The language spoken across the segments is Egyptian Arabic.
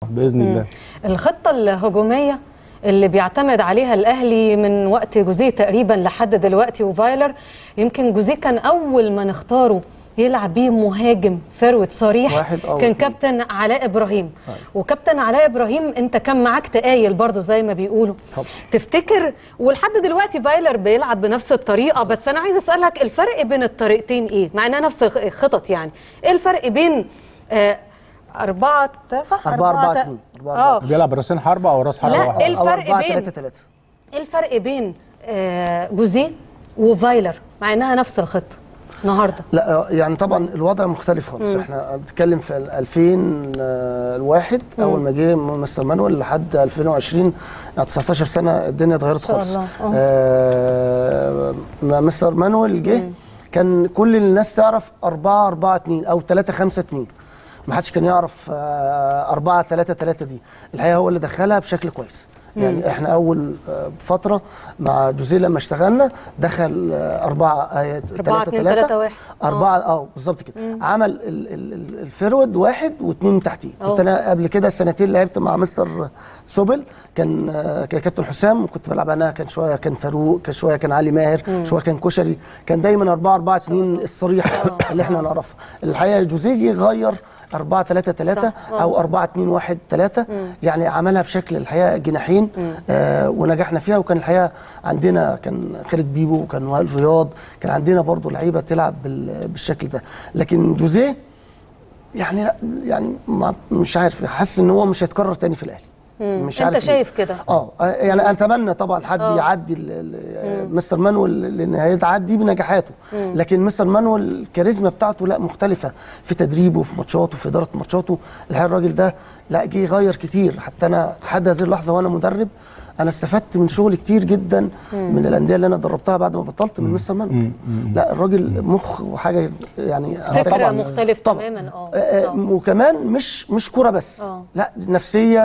باذن الله الخطه الهجوميه اللي بيعتمد عليها الاهلي من وقت جوزيه تقريبا لحد دلوقتي وفايلر يمكن جوزيه كان اول ما نختاره يلعب بيه مهاجم فروت صريح واحد أو كان اتنين. كابتن علاء ابراهيم وكابتن علاء ابراهيم انت كان معاك تقايل برضو زي ما بيقولوا طبعا. تفتكر ولحد دلوقتي فايلر بيلعب بنفس الطريقه بس انا عايز اسالك الفرق بين الطريقتين ايه مع انها نفس الخطط يعني ايه الفرق بين آه أربعة صح أربعة أربعة تا- اتنين. أربعة اه بيلعب راسين حربه او راس حربه لا، واحد ال- أو الفرق أربعة بين- تلاتة تلاتة ايه الفرق بين آه جوزيه وفايلر مع انها نفس الخطه النهارده لا يعني طبعا الوضع مختلف خالص احنا بنتكلم في 2001 اول ما جه مستر مانويل لحد 2020 يعني 19 سنه الدنيا اتغيرت شاء خالص الله. آه. آه ما مستر مانويل جه كان كل الناس تعرف 4 4 2 او 3 5 2 ما حدش كان يعرف 4 3 3 دي الحقيقه هو اللي دخلها بشكل كويس يعني احنا اول آه، فتره مع جوزيه لما اشتغلنا دخل 4 أربعة، اتنين، تلاتة، واحد. أربعة اه بالظبط كده عمل ال- ال- ال- الفرود واحد واثنين تحتيه أوه. كنت انا قبل كده سنتين لعبت مع مستر سوبل كان آه، كان كابتن حسام وكنت بلعب انا كان شويه كان فاروق كان شويه كان علي ماهر شويه كان كشري كان دايما 4 4 2 الصريح اللي احنا نعرفها الحقيقه جوزيه غير 4 3 3 صح. آه. او 4 2 1 3 يعني عملها بشكل الحقيقه جناحين آه ونجحنا فيها وكان الحقيقه عندنا كان خالد بيبو وكان وائل رياض كان عندنا برضو لعيبه تلعب بال- بالشكل ده لكن جوزيه يعني لا يعني ما مش عارف حاسس ان هو مش هيتكرر تاني في الاهلي مش انت عارف ليه. شايف كده اه يعني اتمنى طبعا حد آه. يعدي ال- ال- مستر مانويل لان هيتعدي بنجاحاته لكن مستر مانويل الكاريزما بتاعته لا مختلفه في تدريبه في ماتشاته في اداره ماتشاته الحقيقه الراجل ده لا جه يغير كتير حتى انا لحد هذه اللحظه وانا مدرب انا استفدت من شغل كتير جدا من الانديه اللي انا دربتها بعد ما بطلت من مستر مانويل لا الراجل مخ وحاجه يعني فكره طبعاً- مختلف طبعاً. تماما اه آه، آه، آه. وكمان مش مش كوره بس آه. لا نفسيا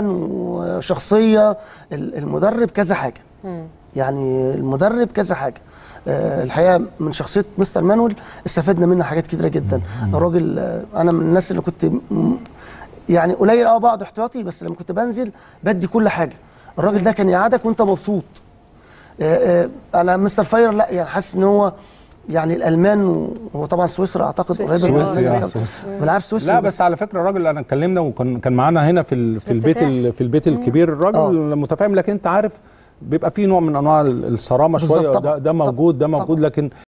وشخصيه ال- المدرب كذا حاجه يعني المدرب كذا حاجه آه، الحقيقه من شخصيه مستر مانويل استفدنا منها حاجات كتيره جدا الراجل آه، انا من الناس اللي كنت م- يعني قليل اه بقعد احتياطي بس لما كنت بنزل بدي كل حاجه الراجل ده كان يقعدك وانت مبسوط آه، آه، انا مستر فاير لا يعني حاسس ان هو يعني الالمان وهو طبعا سويسرا اعتقد قريبه من سويسري، أمريكا. آه، سويسري. انا عارف سويسرا لا بس على فكره الراجل انا اتكلمنا وكان كان معانا هنا في ال- في البيت الافتتاح. ال- في البيت الكبير الراجل آه. متفاهم لكن انت عارف بيبقى فيه نوع من انواع الصرامه بالظبط شويه طبعاً. ده, ده موجود ده موجود لكن